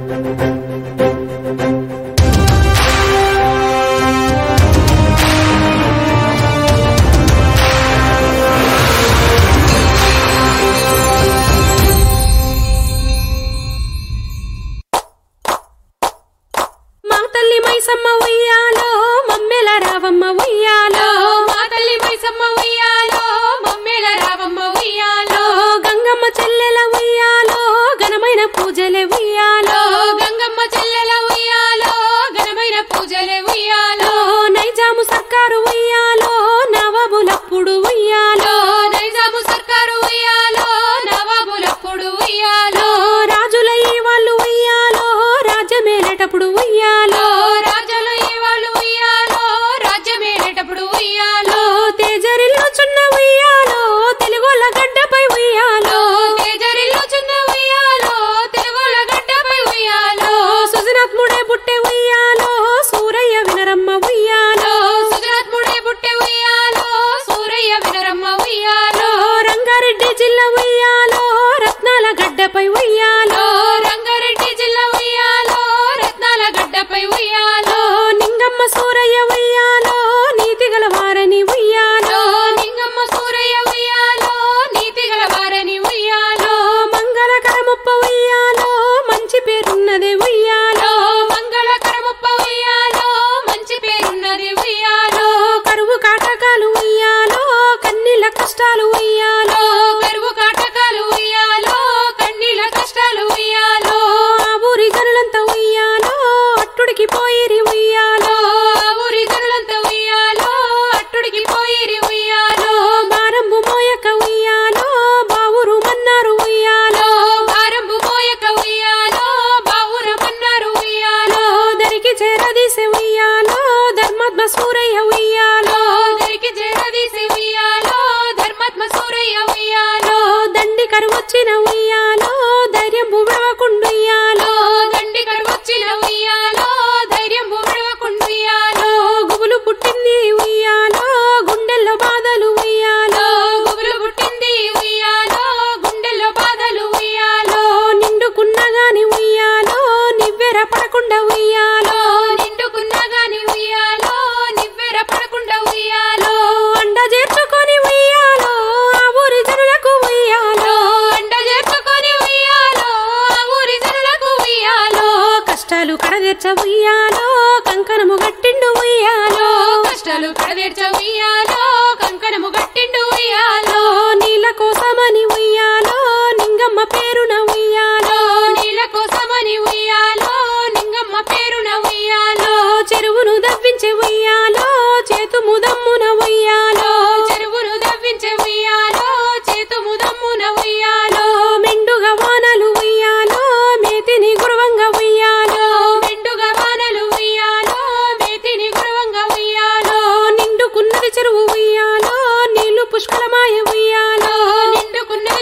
మా తల్లి మైసమ్మ ఉయ్యాలో మమ్మెల రావమ్మ ఉయ్యాలో మా తల్లి మైసమ్మ ఉయ్యాలో మమ్మేల రావమ్మ ఉయ్యాలో గంగమ్మ చెల్లెల ఉయ్యాలో ఘనమైన పూజలే ఉయ్యాలో గంగమ్మ చెల్లెల ఉయ్యాలో ఘనమైన పూజలే ఉయ్యాలో నైజాము సర్కారు ఉయ్యాలో నవాబులప్పుడు ఉయ్యాలో నైజాము సర్కారు ఉయ్యాలో నవాబులప్పుడు ఉయ్యాలో రాజుల ఈ వాళ్ళు ఉయ్యాలో రాజ్యమేలేటప్పుడు ఉయ్యాలో రాజులు ఈ వాళ్ళు ఉయ్యాలో రాజ్యమేలేటప్పుడు ఉయ్యాలో తేజరిల్లు చున్న ఉయ్యాలో తెలుగోళ్ళ గడ్డపై ఉయ్యాలో తేజరిల్లు చిన్న ఉయ్యాలో తెలుగుల గడ్డపై ఉయ్యాలో సుజనాత్ముడే బుట్టె ఉయ్యాలో సూరయ్య వినరమ్మ ఉయ్యాలో సుజనాత్ముడే పుట్టే ఉయ్యాలో సూరయ్య వినరమ్మ ఉయ్యాలో రంగారెడ్డి జిల్లా ఉయ్యాలో రత్నాల గడ్డపై ఉయ్యాలో రంగారెడ్డి జిల్లా ఉయ్యాలో రత్నాల గడ్డపై ఉయ్యాలో నింగమ్మ సూరయ్య ఉయ్యాలో నీతి గల వారని ఉయ్యాలో నింగమ్మ సూరయ్య ఉయ్యాలో నీతి గల వారని ఉయ్యాలో మంగళకరముప్ప ఉయ్యాలో మంచి పేరున్నది ఉయ్యాలో మంగళకరముప్ప ఉయ్యాలో మంచి పేరున్నది ఉయ్యాలో కరువు కాటకాలు ఉయ్యాలో కన్నీళ్ళ కష్టాలు ఉయ్యాలో కరువు కాటకాలు ఉయ్యాలో కన్నీళ్ళ కష్టాలు ఉయ్యాలో ఆ ఊరి జనులంతా ఉయ్యాలో అట్టుడికి పోయిరి ఉయ్యాలో ఆ ఊరి జనులంతా ఉయ్యాలో అట్టుడికి పోయిరి ఉయ్యాలో బారంబు మోయక ఉయ్యాలో బావురు మన్నారు ఉయ్యాలో భారంబు మోయక ఉయ్యాలో బావురమన్నారు ఉయ్యాలో దరికి చేరదీసే ఉయ్యాలో ధర్మాత్మ సూరయ్య ఉయ్యాలో దరికి చేరదీసి ఉయ్యాలో ధర్మాత్మ సూరయ్య ఉయ్యాలో దండి కరువొచ్చిన ఉయ్యాలో ధైర్యం విడవకుండుయ్యాలో దండి కడువచ్చిన ఉయ్యాలో ధైర్యం విడవకుండుయ్యాలో గుబులు పుట్టింది ఉయ్యాలో గుండెల్లో బాధలు ఉయ్యాలో గుబులు పుట్టింది ఉయ్యాలో గుండెల్లో బాధలు ఉయ్యాలో నిండుకున్నా గాని ఉయ్యాలో నివ్వెర పడకుండా ఉయ్యాలో నిండుకున్నా గాని ఉయ్యాలో నివ్వెర పడకుండా ఉయ్యాలో అండ చేర్చుకొని ఉయ్యాలో ఆ ఊరి జనులకు ఉయ్యాలో అండ చేర్చుకొని ఉయ్యాలో ఆ ఊరి జనులకు ఉయ్యాలో కష్టాలు కడదీర్చ ఉయ్యాలో కంకణము గట్టిండు ఉయ్యాలో కష్టాలు కడదీర్చ ఉయ్యాలో కంకణము గట్టిండు ఉయ్యాలో నీళ్ళ కోసమని ఉయ్యాలో నింగమ్మ పేరున ఉయ్యాలో నీళ్ళ కోసమని ఉయ్యాలో నింగమ్మ పేరున ఉయ్యాలో చెరువును దవ్వించే ఉయ్యాలో చేతు ముదమ్మున ఉయ్యాలో చెరువును దవ్వించే ఉయ్యాలో చేతు ముదమ్మున ఉయ్యాలో మెండుగా వానలు ఉయ్యాలో మేతిని గురువంగా ఉయ్యాలో మెండుగా వానలు ఉయ్యాలో మేతిని గురవంగా ఉయ్యాలో నిండుకున్నది చెరువు ఉయ్యాలో నీళ్లు పుష్కలమాయ ఉయ్యాలో నిండుకున్నది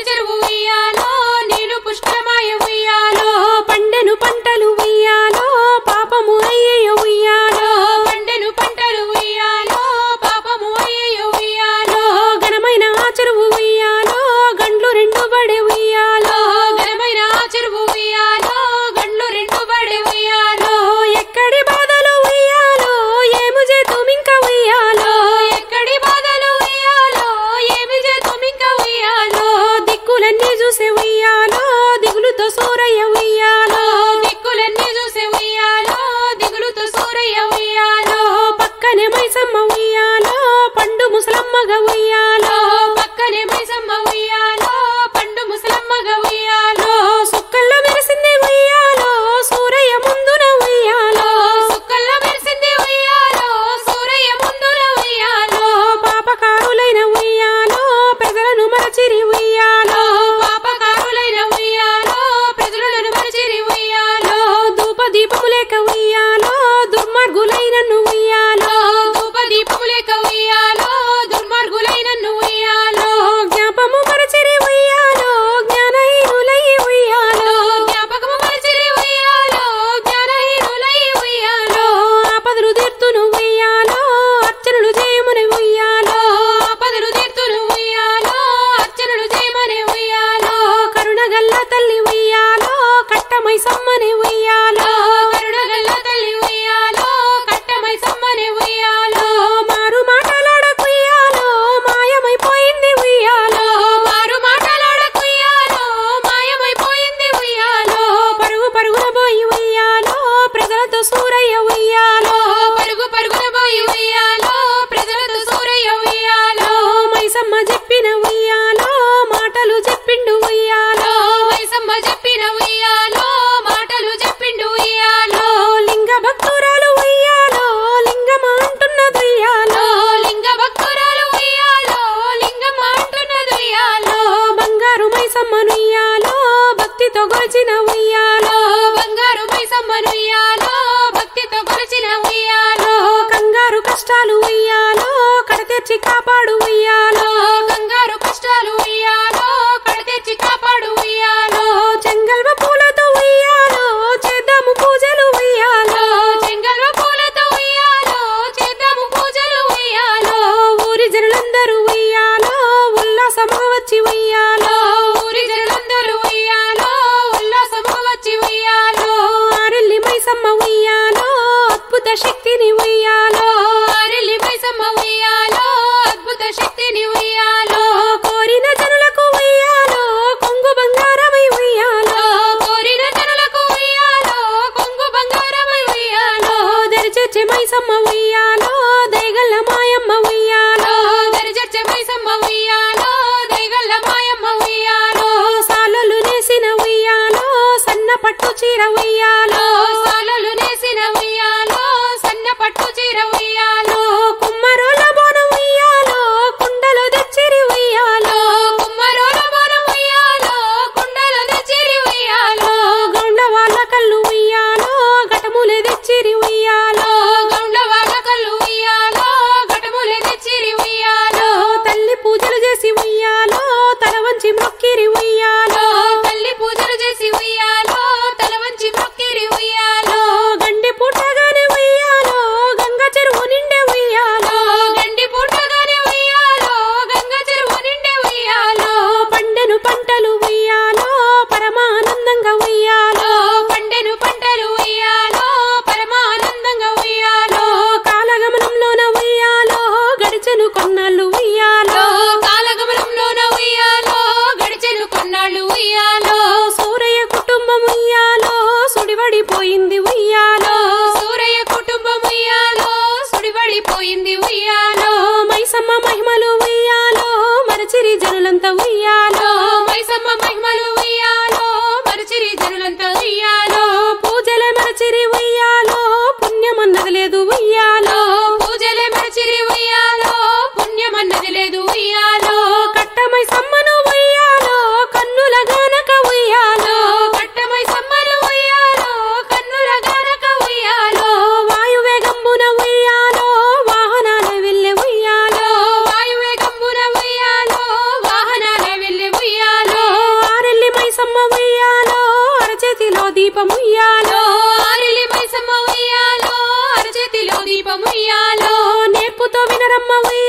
ఉయ్యాలో కరుణగల్ల తల్లి ఉయ్యాలో కట్టమై సమ్మని ఉయ్యాలో మారు మాటలాడకుయ్యాలో మాయమైపోయింది ఉయ్యాలో మారు మాటలాడకుయ్యాలో మాయమైపోయింది ఉయ్యాలో పరుగు పరుగున పోయి ఉయ్యాలో ప్రజలతో సూరయ్య ఉయ్యాలో పరుగు పరుగున పోయి ఉయ్యాలో ప్రజలతో సూరయ్య ఉయ్యాలో మైసమ్మ చెప్పిన ఉయ్యాలో మాటలు చెప్పిండు ఉయ్యాలో మైసమ్మ చెప్పిన ఉయ్యాలో మాటలు చెప్పిండు ఉయ్యాలో లింగ భక్తురాలు ఉయ్యాలో లింగమ అంటున్నది ఉయ్యాలో లింగ భక్తురాలు ఉయ్యాలో లింగమ్మ అంటున్నది ఉయ్యాలో బంగారు మైసమ్మను ఉయ్యాలో భక్తితో గొలిచిన ఉయ్యాలో బంగారు మైసమ్మను ఉయ్యాలో భక్తితో కొలిచిన ఉయ్యాలో కంగారు కష్టాలు ఉయ్యాలో కడతెచ్చి కాపాడు ఉయ్యాలో కంగారు కష్టాలు ఉయ్యాలో కడతెచ్చి కాపాడు ఉయ్యాలో చెంగల్వ పూలతో ఉయ్యాలో చేద్దాము పూజలు ఉయ్యాలో చెంగల్వ పూలతో ఉయ్యాలో చేద్దాము పూజలు ఉయ్యాలో ఊరి జనులందరూ ఉయ్యాలో ఉల్లాసముగా వచ్చి ఉయ్యాలో ఊరి జనులందరూ ఉయ్యాలో ఉల్లాసముగా వచ్చి ఉయ్యాలో ఆరెల్లి మైసమ్మ ఉయ్యాలో అద్భుత శక్తిని ఉయ్యాలో ఆరెల్లి మైసమ్మ ఉయ్యాలో అద్భుత శక్తిని ఉయ్యాలో కోరిన జనులకు ఉయ్యాలో కొంగు బంగారమై ఉయ్యాలో కోరిన జనులకు ఉయ్యాలో కొంగు బంగారమై ఉయ్యాలో దరిచేర్చే మైసమ్మ ఉయ్యాలో దయగల్ల మాయమ్మ ఉయ్యాలో దరిచర్చ మైసమ్మ ఉయ్యాలో దైగల్ల మాయమ్మ ఉయ్యాలో సాలలు నేసిన ఉయ్యాలో సన్న పట్టు చీర ఉయ్యాలో సాలలు నేసిన ఉయ్యాలో సన్న పట్టు చీర ఉయ్యాలో కుమ్మరోల బోన ఉయ్యాలో కుండలు తెచ్చిరి ఉయ్యాలో కుమ్మరోల బోనం ఉయ్యాలో కుండలు తెచ్చిరి ఉయ్యాలో గౌండ్ల వాళ్ళ కళ్ళు ఉయ్యాలో ఘటములే తెచ్చిరి ఉయ్యాలో గౌండ్ల వాళ్ళ కళ్ళు ఉయ్యాలో ఘటములే తెచ్చిరి ఉయ్యాలో తల్లి పూజలు చేసి ఉయ్యాలో తల వంచి మొక్కిరి ఉయ్యాలో తల్లి పూజలు చేసి ఉయ్యాలో తల వంచి మొక్కిరి ఉయ్యాలో గండి పుట్టగానే ఉయ్యాలో గంగ చెరువు నిండే ఉయ్యాలో గండి పుట్టగానే ఉయ్యాలో గంగ చెరువు నిండే ఉయ్యాలో పండెను పంటలు ఉయ్యాలో పరమానందంగా ఉయ్యాలో పండెను పంటలు ఉయ్యాలో పరమానందంగా ఉయ్యాలో కాలగమనంలోన ఉయ్యాలో గడిచెను కొన్నాళ్ళు ఉయ్యాలో కాలగమనంలోన ఉయ్యాలో గడిచెను కొన్నాళ్ళు ఉయ్యాలో సూరయ్య కుటుంబం ఉయ్యాలో సుడివడిపోయింది ఉయ్యాలో సూరయ్య కుటుంబం ఉయ్యాలో సుడిపడిపోయింది ఉయ్యాలో మైసమ్మ మహిమలు ఉయ్యాలో మరచిరి జనులంతా ఉయ్యాలో మైసమ్మ మహిమలు ఉయ్యాలో మరచిరి జనులంతా ఉయ్యాలో పూజల మరచిరి ఉయ్యాలో పుణ్యమన్నది లేదు ఉయ్యాలో పూజలే మరచిరి ఉయ్యాలో పుణ్యమన్నది లేదు ఉయ్యాలో కట్టమై సమ్మను ఉయ్యాలో కన్నుల గానక ఉయ్యాలో కట్టమై సమ్మలు ఉయ్యాలో కన్నుల గనక ఉయ్యాలో వాయువేగంబున ఉయ్యాలో వాహనాల వెళ్ళే ఉయ్యాలో వాయువే గంబున ఉయ్యాలో వాహనాల వెళ్ళి ఉయ్యాలో ఆరెల్లి మైసమ్మ ఉయ్యాలో అరచేతిలో దీపం ఉయ్యాలో ఆరిలి మైసమ్మ ఉయ్యాలో అరచేతిలో దీపం ఉయ్యాలో నేర్పుతో వినరమ్మ ఉయ్యాలో